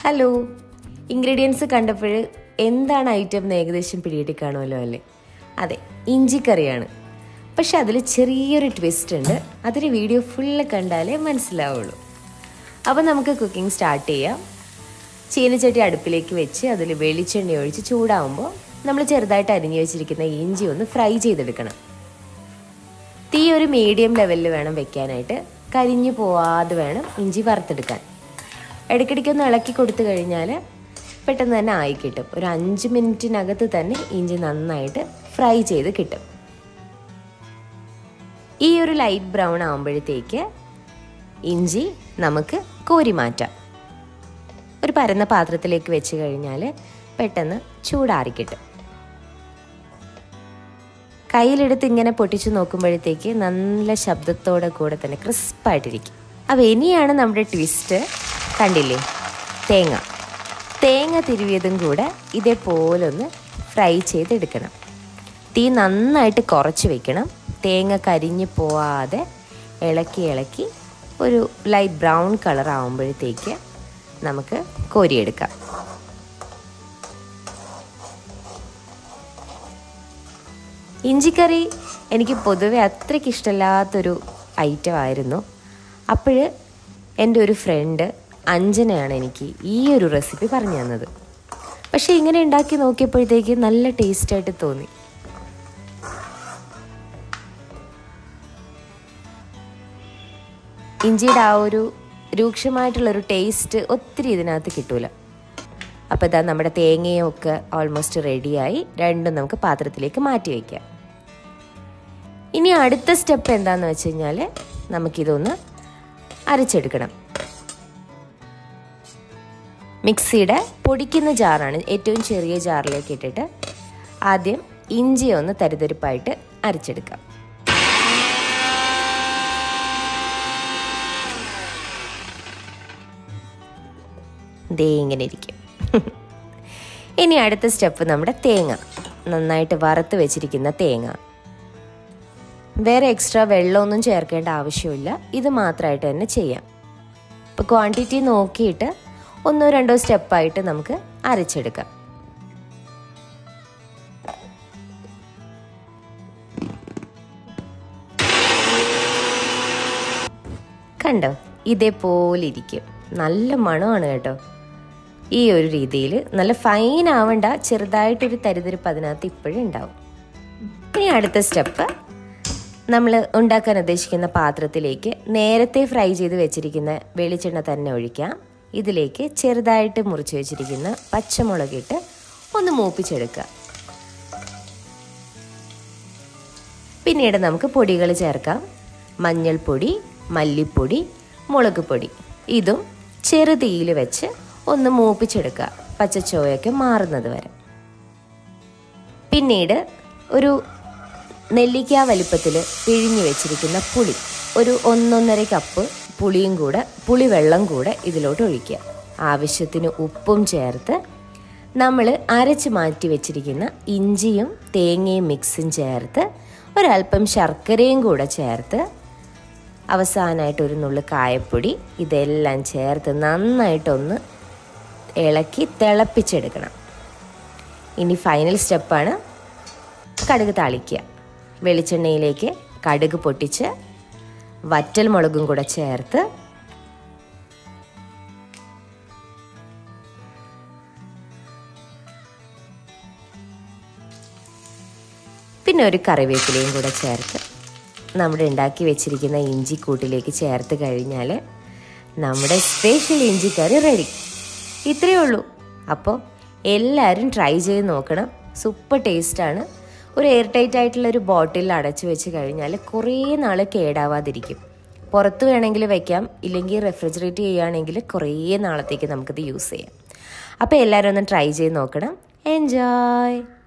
hello ingredients കണ്ടപ്പോൾ എന്താണ് item എന്ന് ഏകദേശം പിടികിട്ടി കാണുമല്ലോ അല്ലേ അതെ ഇഞ്ചിക്കറിയാണ് പക്ഷെ അതിൽ ചെറിയൊരു ട്വിസ്റ്റ് ഉണ്ട് അതിന് വീഡിയോ ഫുള്ള് കണ്ടാലേ മനസ്സിലാവുള്ളൂ അപ്പോൾ നമുക്ക് കുക്കിംഗ് സ്റ്റാർട്ട് ചെയ്യാം ചീനച്ചട്ടി അടുപ്പിലേക്ക് വെച്ച് അതിൽ വെളിച്ചെണ്ണ ഒഴിച്ച് ചൂടാവുമ്പോൾ നമ്മൾ ചെറുതായിട്ട് അരിഞ്ഞു വെച്ചിരിക്കുന്ന ഇഞ്ചി ഒന്ന് ഫ്രൈ ചെയ്തെടുക്കണം തീ ഒരു മീഡിയം ലെവലിൽ വേണം വെക്കാനായിട്ട് കരിഞ്ഞു പോവാതെ വേണം ഇഞ്ചി വറുത്തെടുക്കാൻ ഇടയ്ക്കിടയ്ക്കൊന്ന് ഇളക്കി കൊടുത്തു കഴിഞ്ഞാൽ പെട്ടെന്ന് തന്നെ ആയി കിട്ടും ഒരു അഞ്ച് മിനിറ്റിനകത്ത് തന്നെ ഇഞ്ചി നന്നായിട്ട് ഫ്രൈ ചെയ്ത് കിട്ടും ഈ ഒരു ലൈറ്റ് ബ്രൗൺ ആകുമ്പോഴത്തേക്ക് ഇഞ്ചി നമുക്ക് കോരി മാറ്റാം ഒരു പരന്ന പാത്രത്തിലേക്ക് വെച്ച് കഴിഞ്ഞാൽ പെട്ടെന്ന് ചൂടാറി കിട്ടും കയ്യിലെടുത്ത് ഇങ്ങനെ പൊട്ടിച്ചു നോക്കുമ്പോഴത്തേക്ക് നല്ല ശബ്ദത്തോടെ കൂടെ തന്നെ ക്രിസ്പായിട്ടിരിക്കും അപ്പോൾ ഇനിയാണ് നമ്മുടെ ട്വിസ്റ്റ് കണ്ടില്ലേ തേങ്ങ തേങ്ങ തിരുവിയതും കൂടെ ഇതേപോലെ ഒന്ന് ഫ്രൈ ചെയ്തെടുക്കണം തീ നന്നായിട്ട് കുറച്ച് വെക്കണം തേങ്ങ കരിഞ്ഞു പോവാതെ ഇളക്കി ഇളക്കി ഒരു ലൈറ്റ് ബ്രൗൺ കളർ ആകുമ്പോഴത്തേക്ക് നമുക്ക് കോരിയെടുക്കാം ഇഞ്ചിക്കറി എനിക്ക് പൊതുവെ അത്രയ്ക്ക് ഇഷ്ടമില്ലാത്തൊരു ഐറ്റം ആയിരുന്നു അപ്പോൾ എൻ്റെ ഒരു ഫ്രണ്ട് അഞ്ജനയാണ് എനിക്ക് ഈ ഒരു റെസിപ്പി പറഞ്ഞു തന്നത് പക്ഷേ ഇങ്ങനെ ഉണ്ടാക്കി നോക്കിയപ്പോഴത്തേക്ക് നല്ല ടേസ്റ്റായിട്ട് തോന്നി ഇഞ്ചിയുടെ ആ ഒരു രൂക്ഷമായിട്ടുള്ളൊരു ടേസ്റ്റ് ഒത്തിരി ഇതിനകത്ത് കിട്ടൂല അപ്പോൾ ഇതാ നമ്മുടെ തേങ്ങയും ഒക്കെ ഓൾമോസ്റ്റ് റെഡിയായി രണ്ടും നമുക്ക് പാത്രത്തിലേക്ക് മാറ്റി വയ്ക്കാം ഇനി അടുത്ത സ്റ്റെപ്പ് എന്താണെന്ന് വെച്ച് കഴിഞ്ഞാൽ നമുക്കിതൊന്ന് അരച്ചെടുക്കണം മിക്സിയുടെ പൊടിക്കുന്ന ജാറാണ് ഏറ്റവും ചെറിയ ജാറിലേക്ക് ഇട്ടിട്ട് ആദ്യം ഇഞ്ചി ഒന്ന് തരിതരിപ്പായിട്ട് അരച്ചെടുക്കാം ദേ ഇങ്ങനെ ഇരിക്കും ഇനി അടുത്ത സ്റ്റെപ്പ് നമ്മുടെ തേങ്ങ നന്നായിട്ട് വറുത്ത് വെച്ചിരിക്കുന്ന തേങ്ങ വേറെ എക്സ്ട്രാ വെള്ളമൊന്നും ചേർക്കേണ്ട ആവശ്യമില്ല ഇത് മാത്രമായിട്ട് തന്നെ ചെയ്യാം ഇപ്പോൾ ക്വാണ്ടിറ്റി നോക്കിയിട്ട് ഒന്നോ രണ്ടോ സ്റ്റെപ്പായിട്ട് നമുക്ക് അരച്ചെടുക്കാം കണ്ടോ ഇതേപോലെ ഇരിക്കും നല്ല മണമാണ് കേട്ടോ ഈ ഒരു രീതിയിൽ നല്ല ഫൈൻ ആവണ്ട ചെറുതായിട്ടൊരു തരിതരിപ്പ് അതിനകത്ത് ഇപ്പോഴും ഉണ്ടാവും ഇനി അടുത്ത സ്റ്റെപ്പ് നമ്മൾ ഉണ്ടാക്കാൻ ഉദ്ദേശിക്കുന്ന പാത്രത്തിലേക്ക് നേരത്തെ ഫ്രൈ ചെയ്ത് വെച്ചിരിക്കുന്ന വെളിച്ചെണ്ണ തന്നെ ഒഴിക്കാം ഇതിലേക്ക് ചെറുതായിട്ട് മുറിച്ച് വെച്ചിരിക്കുന്ന പച്ചമുളകിട്ട് ഒന്ന് മൂപ്പിച്ചെടുക്കുക പിന്നീട് നമുക്ക് പൊടികൾ ചേർക്കാം മഞ്ഞൾപ്പൊടി മല്ലിപ്പൊടി മുളക് പൊടി ഇതും ചെറുതീയിൽ വെച്ച് ഒന്ന് മൂപ്പിച്ചെടുക്കുക പച്ചച്ചോയൊക്കെ മാറുന്നത് വരെ പിന്നീട് ഒരു നെല്ലിക്ക വലിപ്പത്തിൽ പിഴിഞ്ഞു വെച്ചിരിക്കുന്ന പുളി ഒരു ഒന്നൊന്നര കപ്പ് പുളിയും കൂടെ പുളിവെള്ളം കൂടെ ഇതിലോട്ട് ഒഴിക്കുക ആവശ്യത്തിന് ഉപ്പും ചേർത്ത് നമ്മൾ അരച്ച് മാറ്റി വെച്ചിരിക്കുന്ന ഇഞ്ചിയും തേങ്ങയും മിക്സും ചേർത്ത് ഒരല്പം ശർക്കരയും കൂടെ ചേർത്ത് അവസാനമായിട്ട് ഒരു നുള്ളു കായപ്പൊടി ഇതെല്ലാം ചേർത്ത് നന്നായിട്ടൊന്ന് ഇളക്കി തിളപ്പിച്ചെടുക്കണം ഇനി ഫൈനൽ സ്റ്റെപ്പാണ് കടുക് താളിക്കുക വെളിച്ചെണ്ണയിലേക്ക് കടുക് പൊട്ടിച്ച് വറ്റൽ മുളകും കൂടെ ചേർത്ത് പിന്നെ ഒരു കറിവേപ്പിലയും കൂടെ ചേർത്ത് നമ്മുടെ ഉണ്ടാക്കി വെച്ചിരിക്കുന്ന ഇഞ്ചി കൂട്ടിലേക്ക് ചേർത്ത് കഴിഞ്ഞാൽ നമ്മുടെ സ്പെഷ്യൽ ഇഞ്ചി കറി റെഡി ഇത്രയേ ഉള്ളൂ അപ്പോൾ എല്ലാവരും ട്രൈ ചെയ്ത് നോക്കണം സൂപ്പർ ടേസ്റ്റാണ് ഒരു എയർ ടൈറ്റ് ആയിട്ടുള്ള ഒരു ബോട്ടിലിൽ അടച്ചു വെച്ച് കഴിഞ്ഞാൽ കുറേ നാൾ കേടാവാതിരിക്കും പുറത്ത് വേണമെങ്കിൽ വെക്കാം ഇല്ലെങ്കിൽ റെഫ്രിജറേറ്റ് ചെയ്യുകയാണെങ്കിൽ കുറേ നാളത്തേക്ക് നമുക്കിത് യൂസ് ചെയ്യാം അപ്പോൾ എല്ലാവരും ഒന്ന് ട്രൈ ചെയ്ത് നോക്കണം എൻജോയ്